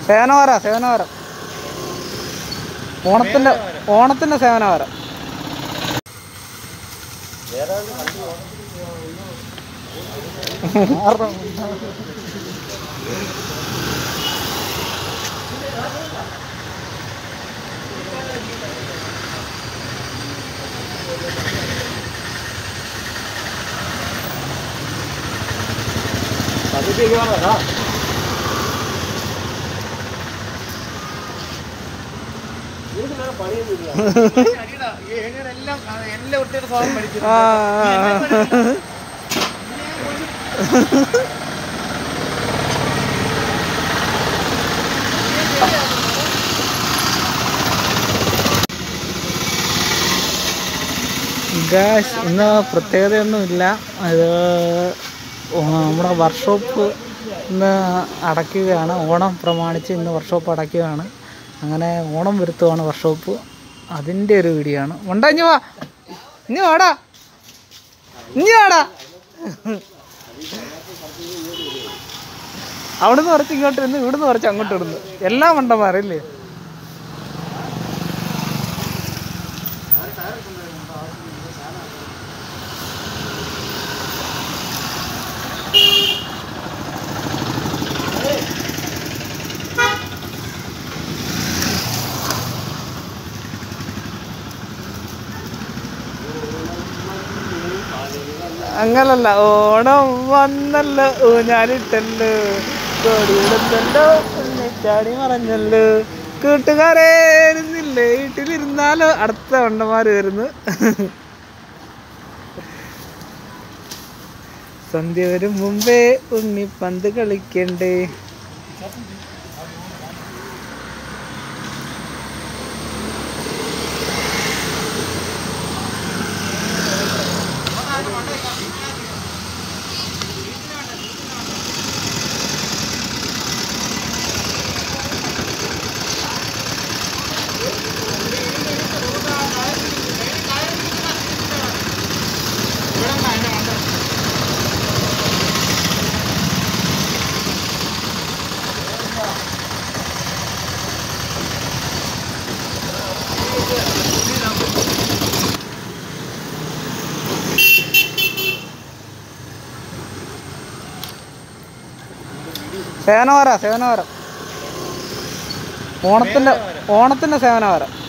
സേവനവാര സേവനവാരം ഓണത്തിന്റെ ഓണത്തിന്റെ സേവനവാരം ആ, ആ, ആ. ഗാസ് ഇന്ന് പ്രത്യേകതയൊന്നുമില്ല ഇത് നമ്മുടെ വർക്ക്ഷോപ്പ് ഇന്ന് അടയ്ക്കുകയാണ് ഓണം പ്രമാണിച്ച് ഇന്ന് വർക്ക്ഷോപ്പ് അടയ്ക്കുകയാണ് അങ്ങനെ ഓണം വരുത്തുവാണ് വർക്ക്ഷോപ്പ് അതിൻ്റെ ഒരു വീഡിയോ ആണ് ഉണ്ടാ ഇഞ്ഞു വാ ഇഞ്ഞു വാടാ ഇഞ്ഞു വാടാ അവിടുന്ന് കുറച്ച് ഇങ്ങോട്ട് ഇരുന്ന് ഇവിടുന്ന് കുറച്ച് അങ്ങോട്ട് ഇടുന്നു എല്ലാം മണ്ടന്മാരല്ലേ അങ്ങനല്ല ഓണം വന്നല്ലോ ഊഞ്ഞാലിട്ടല്ലോ കോടിയിടുന്നല്ലോ ചാടി മറഞ്ഞല്ലോ കൂട്ടുകാരെ ഇരുന്നില്ലേ വീട്ടിലിരുന്നാലോ അടുത്ത വണ്ടന്മാര് വരുന്നു സന്ധ്യ വരും മുമ്പേ ഉണ്ണി പന്ത് കളിക്കണ്ടേ സേവനവാര സേവനവാരം ഓണത്തിന്റെ ഓണത്തിന്റെ സേവനവാരം